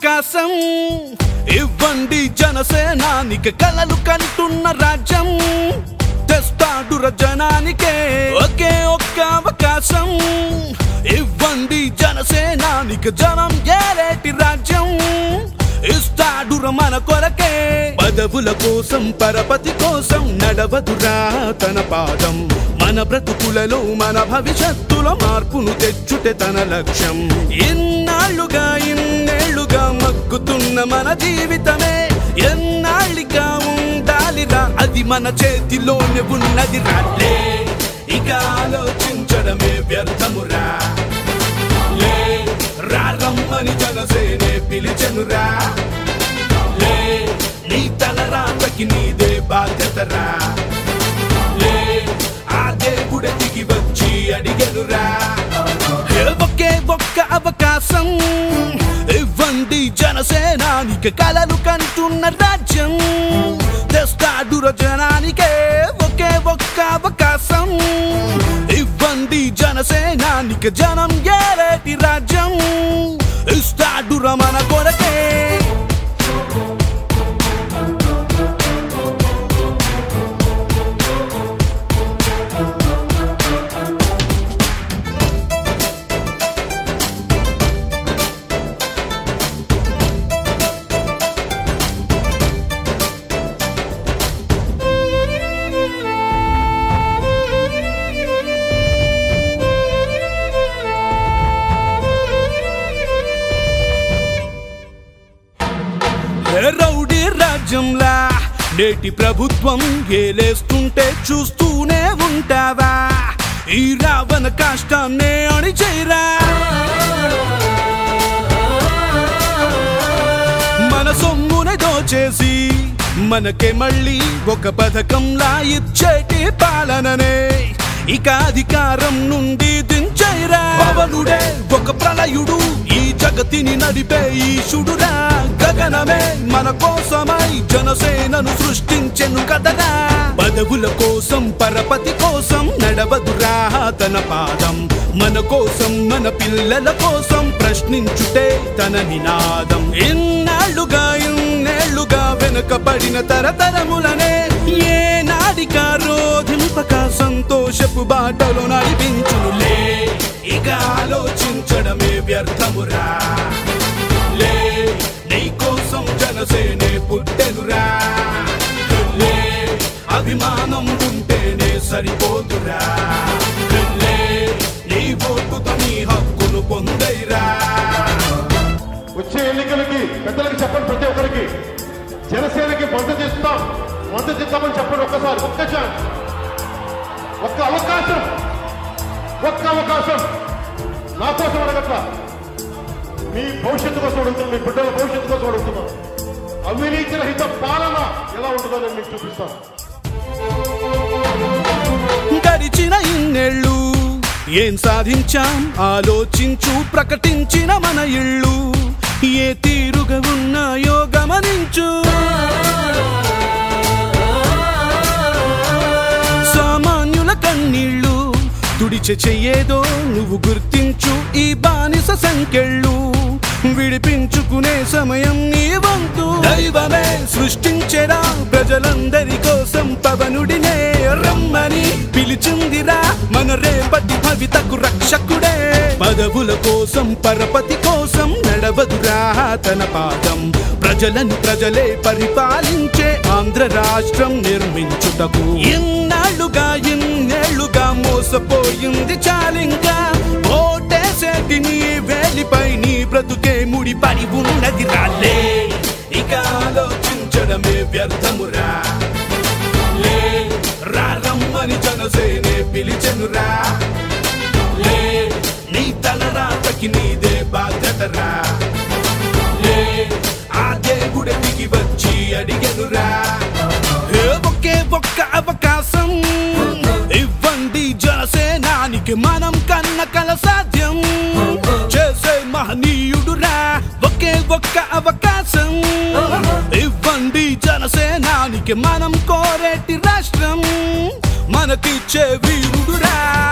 అవకాశం ఇవ్వండి జనసేనానికి కలలు కంటున్న రాజ్యం తెస్తాడుర జనానికే ఒకే ఒక్క అవకాశం ఇవ్వండి జనసేనానికి జనం ఏరేటి రాజ్యం ఇస్తాడుర మన కొరకే పదవుల కోసం పరపతి కోసం నడవదురా తన పాదం మన బ్రతుకులలో మన భవిష్యత్తులో మార్పును తెచ్చుటే తన లక్ష్యం ఇన్నాళ్ళుగా ఇన్నేళ్లుగా మగ్గుతున్న మన జీవితమే ఎన్నాళ్ళిగా ఉండాలిరా అది మన చేతిలోనే ఉన్నది రాలే ఇక ఆలోచించడమే వ్యర్థమురా లే రారమ్మని జనసేనే పిలిచెనురా లే నీ తలరాతకి నీదే బాధ్యతరా లే ఆ దేవుడే దిగి వచ్చి అడిగనురా ఒకే ఒక్క అవకాశం ఇవ్వండి జనసేనానికి కలలు కంటున్న రాజ్యం తెస్తాడుర జనానికే ఒకే ఒక్క అవకాశం ఇవ్వండి జనసేనానికి జనం ఏరేటి రాజ్యం ఇస్తాడుర మన కొరకే ఏ రౌడీ రాజ్యంలా నేటి ప్రభుత్వం ఏలేస్తుంటే చూస్తూనే ఉంటావా ఈ రావణ కాష్టాన్నే అణిచేరా మన సొమ్ముని దోచేసి మనకే మళ్ళీ ఒక పథకంలా ఇచ్చేటి పాలననే ఇక అధికారం నుండి దించైరా పవనుడే ఒక ప్రళయుడు ఈ జగతిని నడిపే ఈశుడురా గగనమే మన కోసమై జనసేనను సృష్టించెను కదరా పదవుల కోసం పరపతి కోసం నడవదురా తన పాదం మన కోసం మన పిల్లల కోసం ప్రశ్నించుటే తన నినాదం ఇన్నాళ్ళుగా ఇన్నేళ్లుగా వెనుకబడిన తరతరములనే ఏ నాడికా రోధింపక సంతోషపు బాటలో నడిపించునులే ఇక ఆలోచించడమే వ్యర్థమురా లే నీ కోసం జనసేనే పుట్టెనురా లే అభిమానం ఉంటేనే సరిపోదురా లే నీ ఓటుతో నీ హక్కును పొందైరా వచ్చే ఎన్నికలకి పెద్దలకి చెప్పండి ప్రతి ఒక్కరికి జనసేనకి మద్దతు ఇస్తాం మద్దతు ఇస్తామని చెప్పండి ఒక్కసారి ఒక్క ఛాన్స్ ఒక్క అవకాశం ఒక్క అవకాశం నా కోసం అడగట్ల మీ భవిష్యత్తు కోసం అడుగుతున్నాం మీ బిడ్డల భవిష్యత్తు కోసం అడుగుతున్నాం అవినీతి రహిత పాలన ఎలా ఉంటుందో నేను మీకు చూపిస్తాను గడిచిన ఇన్నేళ్ళు ఏం సాధించాం ఆలోచించు ప్రకటించిన మన ఇళ్ళు ఏ తీరుగా ఉన్నాయో గమనించు సామాన్యుల కన్నీళ్ళు తుడిచె చెయ్యేదో నువ్వు గుర్తించు ఈ బానిస సంకెళ్ళు విడిపించుకునే సమయం నీ వంతు దైవమే సృష్టించెరా ప్రజలందరి కోసం పవనుడినే రమ్మని పిలిచిందిరా మన రేపటి భవితకు రక్షకుడే పదవుల కోసం పరపతి కోసం నడవదురా తన పాదం ప్రజలను ప్రజలే పరిపాలించే ఆంధ్ర రాష్ట్రం నిర్మించుటకు ఇన్నాళ్ళుగా ఇన్నేళ్లుగా మోసపోయింది చాలింకా ఓటేసేటి నీ వేలిపై నీ బ్రతుకే ముడిపడి ఉన్నది రాలే ఇక ఆలోచించడమే వ్యర్థమురా లే రారమ్మని జనసేనే పిలిచెనురా లే నీ తలరాతకి నీదే బాధ్యతరా లే ఆ దేవుడే దిగి వచ్చి అడిగనురా ఏ ఒకే ఒక్క అవకాశం ఇవ్వండి జనసేనానికి మనం కన్న కల సాధ్యం చేసే మహనీయుడురా ఒకే ఒక్క అవకాశం ఇవ్వండి జనసేనానికి మనం కోరేటి రాష్ట్రం మనకిచ్చే వీరుడురా